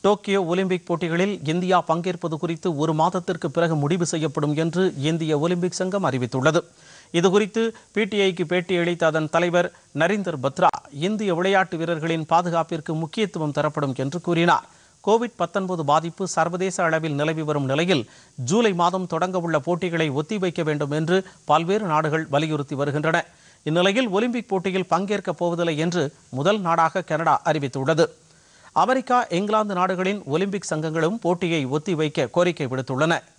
Tokyo Olympic போட்டிகளில் India பங்கேற்பது குறித்து ஒரு மாதத்திற்கு பிறகு முடிவு செய்யப்படும் என்று இந்திய ஒலிம்பிக் சங்கம் அறிவித்துள்ளது இதுகுறித்து பிடிஐக்கு பேட்டியளித்த அதன் தலைவர் நரீந்தர் பத்ரா இந்திய விளையாட்டு வீரர்களின் பாதுகாப்பிற்கு முக்கியத்துவம் தரப்படும் என்று கூறினார் கோவிட் 19 பாதிப்பு சர்வதேச அளவில் நிலவி வரும் நிலையில் ஜூலை மாதம் தொடங்கவுள்ள போட்டிகளை ஒத்திவைக்க வேண்டும் என்று பல்வேறு நாடுகள் வலியுறுத்தி வருகின்றன இந்நிலையில் ஒலிம்பிக் போட்டியில் பங்கேற்கப் போவதில்லை என்று முதல் நாடாக கனடா அறிவித்துள்ளது அமெரிக்கா இங்கிலாந்து நாடுகளின் ஒலிம்பிக் சங்கங்களும் போட்டியை ஒத்திவைக்க கோரிக்கை விடுத்துள்ளன